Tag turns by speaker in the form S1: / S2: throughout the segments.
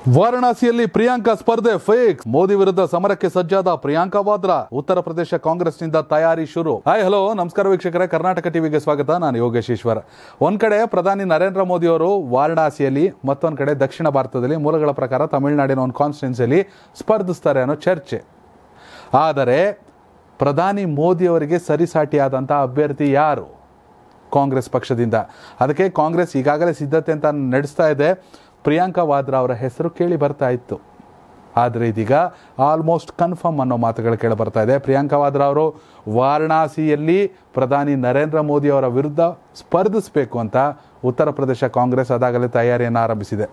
S1: ವಾರಣಾಸಿಯಲ್ಲಿ ಪ್ರಿಯಾಂಕಾ ಸ್ಪರ್ಧೆ ಫೇಕ್ ಮೋದಿ ವಿರುದ್ಧ ಸಮರಕ್ಕೆ ಸಜ್ಜಾದ ಪ್ರಿಯಾಂಕಾ ವಾದ್ರಾ ಉತ್ತರ ಪ್ರದೇಶ ಕಾಂಗ್ರೆಸ್ನಿಂದ ತಯಾರಿ ಶುರು ಹಾಯ್ ಹಲೋ ನಮಸ್ಕಾರ ವೀಕ್ಷಕರೇ ಕರ್ನಾಟಕ ಟಿವಿಗೆ ಸ್ವಾಗತ ನಾನು ಯೋಗೇಶ್ ಈಶ್ವರ್ ಒಂದ್ ಕಡೆ ಪ್ರಧಾನಿ ನರೇಂದ್ರ ಮೋದಿ ಅವರು ವಾರಣಾಸಿಯಲ್ಲಿ ಮತ್ತೊಂದ್ ಕಡೆ ದಕ್ಷಿಣ ಭಾರತದಲ್ಲಿ ಮೂಲಗಳ ಪ್ರಕಾರ ತಮಿಳುನಾಡಿನ ಒಂದು ಕಾನ್ಸ್ಟಿಟ್ಯೂನ್ಸಿಯಲ್ಲಿ ಸ್ಪರ್ಧಿಸ್ತಾರೆ ಅನ್ನೋ ಚರ್ಚೆ ಆದರೆ ಪ್ರಧಾನಿ ಮೋದಿ ಅವರಿಗೆ ಸರಿಸಾಟಿಯಾದಂಥ ಅಭ್ಯರ್ಥಿ ಯಾರು ಕಾಂಗ್ರೆಸ್ ಪಕ್ಷದಿಂದ ಅದಕ್ಕೆ ಕಾಂಗ್ರೆಸ್ ಈಗಾಗಲೇ ಸಿದ್ಧತೆ ಅಂತ ನಡೆಸ್ತಾ ಇದೆ ಪ್ರಿಯಾಂಕಾ ವಾದ್ರಾ ಅವರ ಹೆಸರು ಕೇಳಿ ಬರ್ತಾ ಇತ್ತು ಆದರೆ ಇದೀಗ ಆಲ್ಮೋಸ್ಟ್ ಕನ್ಫರ್ಮ್ ಅನ್ನೋ ಮಾತುಗಳು ಕೇಳಿ ಬರ್ತಾ ಇದೆ ಪ್ರಿಯಾಂಕಾ ವಾದ್ರಾ ಅವರು ವಾರಣಾಸಿಯಲ್ಲಿ ಪ್ರಧಾನಿ ನರೇಂದ್ರ ಮೋದಿ ಅವರ ವಿರುದ್ಧ ಸ್ಪರ್ಧಿಸಬೇಕು ಅಂತ ಉತ್ತರ ಪ್ರದೇಶ ಕಾಂಗ್ರೆಸ್ ಅದಾಗಲೇ ತಯಾರಿಯನ್ನು ಆರಂಭಿಸಿದೆ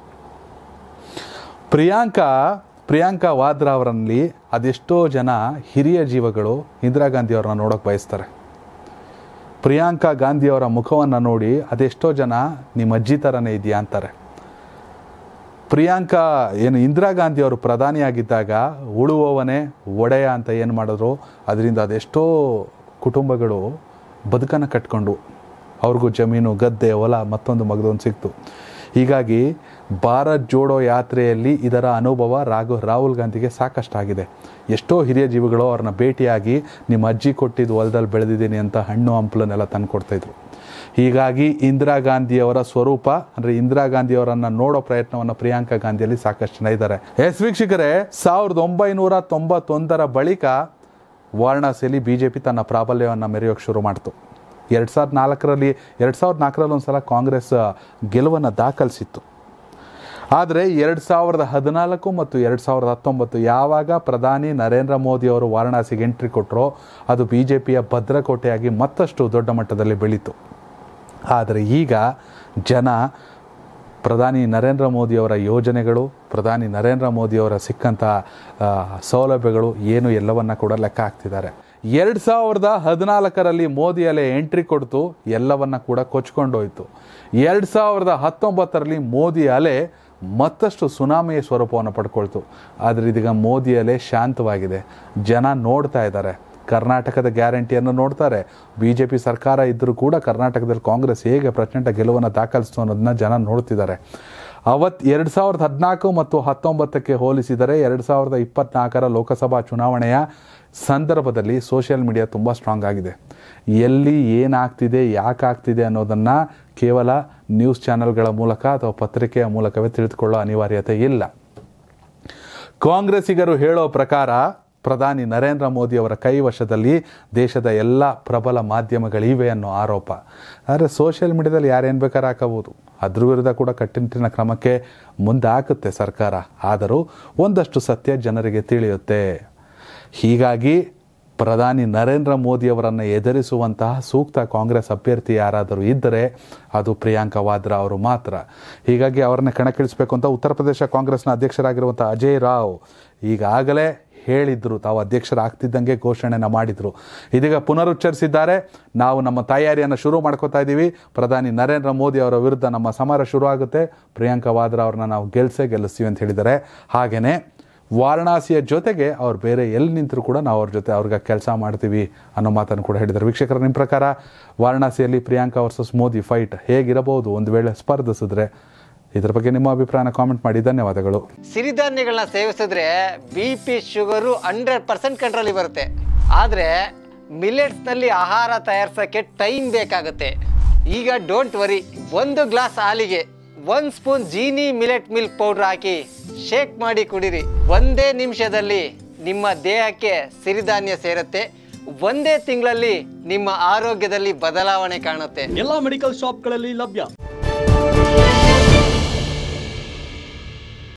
S1: ಪ್ರಿಯಾಂಕಾ ಪ್ರಿಯಾಂಕಾ ವಾದ್ರಾ ಅವರಲ್ಲಿ ಅದೆಷ್ಟೋ ಜನ ಹಿರಿಯ ಜೀವಗಳು ಇಂದಿರಾ ಗಾಂಧಿ ಅವ್ರನ್ನ ನೋಡೋಕೆ ಬಯಸ್ತಾರೆ ಪ್ರಿಯಾಂಕಾ ಗಾಂಧಿಯವರ ಮುಖವನ್ನು ನೋಡಿ ಅದೆಷ್ಟೋ ಜನ ನಿಮ್ಮ ಅಜ್ಜಿ ಥರನೇ ಇದೆಯಾ ಅಂತಾರೆ ಪ್ರಿಯಾಂಕಾ ಏನು ಇಂದಿರಾ ಗಾಂಧಿ ಅವರು ಪ್ರಧಾನಿಯಾಗಿದ್ದಾಗ ಉಳುವವನೇ ಒಡೆಯ ಅಂತ ಏನು ಮಾಡಿದ್ರು ಅದರಿಂದ ಅದೆಷ್ಟೋ ಕುಟುಂಬಗಳು ಬದುಕನ್ನು ಕಟ್ಕೊಂಡು ಅವ್ರಿಗೂ ಜಮೀನು ಗದ್ದೆ ಹೊಲ ಮತ್ತೊಂದು ಮಗದೊಂದು ಸಿಕ್ತು ಹೀಗಾಗಿ ಭಾರತ್ ಜೋಡೋ ಯಾತ್ರೆಯಲ್ಲಿ ಇದರ ಅನುಭವ ರಾಘು ರಾಹುಲ್ ಗಾಂಧಿಗೆ ಸಾಕಷ್ಟಾಗಿದೆ ಎಷ್ಟೋ ಹಿರಿಯ ಜೀವಿಗಳು ಅವ್ರನ್ನ ಭೇಟಿಯಾಗಿ ನಿಮ್ಮ ಅಜ್ಜಿ ಕೊಟ್ಟಿದ್ದು ಹೊಲದಲ್ಲಿ ಬೆಳೆದಿದ್ದೀನಿ ಅಂತ ಹಣ್ಣು ಹಂಪಲನ್ನೆಲ್ಲ ತಂದು ಕೊಡ್ತಾಯಿದ್ರು ಹೀಗಾಗಿ ಇಂದಿರಾ ಗಾಂಧಿಯವರ ಸ್ವರೂಪ ಅಂದರೆ ಇಂದಿರಾ ಗಾಂಧಿಯವರನ್ನು ನೋಡೋ ಪ್ರಯತ್ನವನ್ನು ಪ್ರಿಯಾಂಕಾ ಗಾಂಧಿಯಲ್ಲಿ ಸಾಕಷ್ಟು ಜನ ಇದ್ದಾರೆ ಎಸ್ ವೀಕ್ಷಕರೇ ಸಾವಿರದ ಒಂಬೈನೂರ ತೊಂಬತ್ತೊಂದರ ಬಳಿಕ ವಾರಣಾಸಿಯಲ್ಲಿ ಬಿ ಜೆ ಪಿ ತನ್ನ ಪ್ರಾಬಲ್ಯವನ್ನು ಮೆರೆಯೋಕ್ಕೆ ಶುರು ಮಾಡ್ತು ಎರಡು ಸಾವಿರದ ನಾಲ್ಕರಲ್ಲಿ ಎರಡು ಸಾವಿರದ ನಾಲ್ಕರಲ್ಲಿ ಒಂದು ಸಲ ಕಾಂಗ್ರೆಸ್ ಗೆಲುವನ್ನು ದಾಖಲಿಸಿತ್ತು ಆದರೆ ಎರಡು ಸಾವಿರದ ಹದಿನಾಲ್ಕು ಮತ್ತು ಎರಡು ಸಾವಿರದ ಹತ್ತೊಂಬತ್ತು ಯಾವಾಗ ಪ್ರಧಾನಿ ನರೇಂದ್ರ ಮೋದಿ ಅವರು ವಾರಣಾಸಿಗೆ ಎಂಟ್ರಿ ಕೊಟ್ಟರೋ ಅದು ಬಿ ಜೆ ಪಿಯ ಭದ್ರಕೋಟೆಯಾಗಿ ಮತ್ತಷ್ಟು ದೊಡ್ಡ ಮಟ್ಟದಲ್ಲಿ ಬೆಳೀತು ಆದರೆ ಈಗ ಜನ ಪ್ರಧಾನಿ ನರೇಂದ್ರ ಮೋದಿಯವರ ಯೋಜನೆಗಳು ಪ್ರಧಾನಿ ನರೇಂದ್ರ ಮೋದಿಯವರ ಸಿಕ್ಕಂಥ ಆ, ಸೌಲಭ್ಯಗಳು ಏನು ಎಲ್ಲವನ್ನ ಕೂಡ ಲೆಕ್ಕ ಹಾಕ್ತಿದ್ದಾರೆ ಎರಡು ಸಾವಿರದ ಹದಿನಾಲ್ಕರಲ್ಲಿ ಮೋದಿ ಅಲೆ ಎಂಟ್ರಿ ಕೊಡ್ತು ಎಲ್ಲವನ್ನ ಕೂಡ ಕೊಚ್ಕೊಂಡೋಯ್ತು ಎರಡು ಸಾವಿರದ ಹತ್ತೊಂಬತ್ತರಲ್ಲಿ ಮೋದಿ ಅಲೆ ಮತ್ತಷ್ಟು ಸುನಾಮಿಯ ಸ್ವರೂಪವನ್ನು ಪಡ್ಕೊಳ್ತು ಆದರೆ ಇದೀಗ ಮೋದಿ ಅಲೆ ಶಾಂತವಾಗಿದೆ ಜನ ನೋಡ್ತಾ ಇದ್ದಾರೆ ಕರ್ನಾಟಕದ ಗ್ಯಾರಂಟಿಯನ್ನು ನೋಡ್ತಾರೆ ಬಿ ಜೆ ಪಿ ಸರ್ಕಾರ ಇದ್ದರೂ ಕೂಡ ಕರ್ನಾಟಕದಲ್ಲಿ ಕಾಂಗ್ರೆಸ್ ಹೇಗೆ ಪ್ರಚಂಡ ಗೆಲುವನ್ನು ದಾಖಲಿಸ್ತು ಅನ್ನೋದನ್ನ ಜನ ನೋಡ್ತಿದ್ದಾರೆ ಅವತ್ತು ಎರಡು ಸಾವಿರದ ಹದಿನಾಲ್ಕು ಮತ್ತು ಹತ್ತೊಂಬತ್ತಕ್ಕೆ ಹೋಲಿಸಿದರೆ ಎರಡು ಸಾವಿರದ ಇಪ್ಪತ್ನಾಲ್ಕರ ಲೋಕಸಭಾ ಚುನಾವಣೆಯ ಸಂದರ್ಭದಲ್ಲಿ ಸೋಷಿಯಲ್ ಮೀಡಿಯಾ ತುಂಬ ಸ್ಟ್ರಾಂಗ್ ಆಗಿದೆ ಎಲ್ಲಿ ಏನಾಗ್ತಿದೆ ಯಾಕೆ ಆಗ್ತಿದೆ ಅನ್ನೋದನ್ನು ಕೇವಲ ನ್ಯೂಸ್ ಚಾನೆಲ್ಗಳ ಮೂಲಕ ಅಥವಾ ಪತ್ರಿಕೆಯ ಮೂಲಕವೇ ತಿಳಿದುಕೊಳ್ಳೋ ಅನಿವಾರ್ಯತೆ ಇಲ್ಲ ಕಾಂಗ್ರೆಸ್ಸಿಗರು ಹೇಳೋ ಪ್ರಕಾರ ಪ್ರಧಾನಿ ನರೇಂದ್ರ ಮೋದಿ ಅವರ ಕೈವಶದಲ್ಲಿ ದೇಶದ ಎಲ್ಲ ಪ್ರಬಲ ಮಾಧ್ಯಮಗಳಿವೆ ಅನ್ನೋ ಆರೋಪ ಆದರೆ ಸೋಷಿಯಲ್ ಮೀಡಿಯಾದಲ್ಲಿ ಯಾರೇನು ಬೇಕಾದ್ರೆ ಹಾಕಬಹುದು ಅದ್ರ ವಿರುದ್ಧ ಕೂಡ ಕಟ್ಟುನಿಟ್ಟಿನ ಕ್ರಮಕ್ಕೆ ಮುಂದೆ ಹಾಕುತ್ತೆ ಸರ್ಕಾರ ಆದರೂ ಒಂದಷ್ಟು ಸತ್ಯ ಜನರಿಗೆ ತಿಳಿಯುತ್ತೆ ಹೀಗಾಗಿ ಪ್ರಧಾನಿ ನರೇಂದ್ರ ಮೋದಿಯವರನ್ನು ಎದುರಿಸುವಂತಹ ಸೂಕ್ತ ಕಾಂಗ್ರೆಸ್ ಅಭ್ಯರ್ಥಿ ಯಾರಾದರೂ ಇದ್ದರೆ ಅದು ಪ್ರಿಯಾಂಕಾ ವಾದ್ರಾ ಅವರು ಮಾತ್ರ ಹೀಗಾಗಿ ಅವರನ್ನ ಕಣಕ್ಕಿಳಿಸಬೇಕು ಅಂತ ಉತ್ತರ ಪ್ರದೇಶ ಕಾಂಗ್ರೆಸ್ನ ಅಧ್ಯಕ್ಷರಾಗಿರುವಂಥ ಅಜಯ್ ರಾವ್ ಈಗಾಗಲೇ ಹೇಳಿದ್ರು ತಾವು ಅಧ್ಯಕ್ಷರಾಗ್ತಿದ್ದಂಗೆ ಘೋಷಣೆನ ಮಾಡಿದ್ರು ಇದೀಗ ಪುನರುಚ್ಚರಿಸಿದ್ದಾರೆ ನಾವು ನಮ್ಮ ತಯಾರಿಯನ್ನು ಶುರು ಮಾಡ್ಕೋತಾ ಇದ್ದೀವಿ ಪ್ರಧಾನಿ ನರೇಂದ್ರ ಮೋದಿ ಅವರ ವಿರುದ್ಧ ನಮ್ಮ ಸಮರ ಶುರು ಆಗುತ್ತೆ ಪ್ರಿಯಾಂಕಾ ವಾದ್ರಾ ಅವ್ರನ್ನ ನಾವು ಗೆಲ್ಸೇ ಗೆಲ್ಲಿಸ್ತೀವಿ ಅಂತ ಹೇಳಿದ್ದಾರೆ ಹಾಗೆಯೇ ವಾರಣಾಸಿಯ ಜೊತೆಗೆ ಅವ್ರು ಬೇರೆ ಎಲ್ಲಿ ನಿಂತರೂ ಕೂಡ ನಾವು ಅವ್ರ ಜೊತೆ ಅವ್ರಿಗೆ ಕೆಲಸ ಮಾಡ್ತೀವಿ ಅನ್ನೋ ಮಾತನ್ನು ಕೂಡ ಹೇಳಿದ್ದಾರೆ ವೀಕ್ಷಕರ ನಿಮ್ಮ ಪ್ರಕಾರ ವಾರಣಾಸಿಯಲ್ಲಿ ಪ್ರಿಯಾಂಕಾ ವರ್ಸಸ್ ಮೋದಿ ಫೈಟ್ ಹೇಗಿರಬಹುದು ಒಂದು ವೇಳೆ ಸ್ಪರ್ಧಿಸಿದ್ರೆ ಇದ್ರ ಬಗ್ಗೆ ನಿಮ್ಮ ಅಭಿಪ್ರಾಯನ ಕಾಮೆಂಟ್ ಮಾಡಿ ಧನ್ಯವಾದಗಳು
S2: ಸಿರಿಧಾನ್ಯಗಳನ್ನ ಸೇವಿಸಿದ್ರೆ B P sugar hundred percent ಕಂಟ್ರೋಲಿಗೆ ಬರುತ್ತೆ ಆದರೆ ಮಿಲೆಟ್ಸ್ನಲ್ಲಿ ಆಹಾರ ತಯಾರಿಸೋಕ್ಕೆ ಟೈಮ್ ಬೇಕಾಗುತ್ತೆ ಈಗ ಡೋಂಟ್ ವರಿ ಒಂದು ಗ್ಲಾಸ್ ಹಾಲಿಗೆ ಒಂದು spoon Jeeni millet milk powder ಹಾಕಿ ಶೇಕ್ ಮಾಡಿ ಕುಡಿರಿ ಒಂದೇ ನಿಮಿಷದಲ್ಲಿ ನಿಮ್ಮ ದೇಹಕ್ಕೆ ಸಿರಿಧಾನ್ಯ ಸೇರುತ್ತೆ ಒಂದೇ ತಿಂಗಳಲ್ಲಿ ನಿಮ್ಮ ಆರೋಗ್ಯದಲ್ಲಿ ಬದಲಾವಣೆ ಕಾಣುತ್ತೆ
S3: ಎಲ್ಲಾ ಮೆಡಿಕಲ್ ಶಾಪ್ಗಳಲ್ಲಿ ಲಭ್ಯ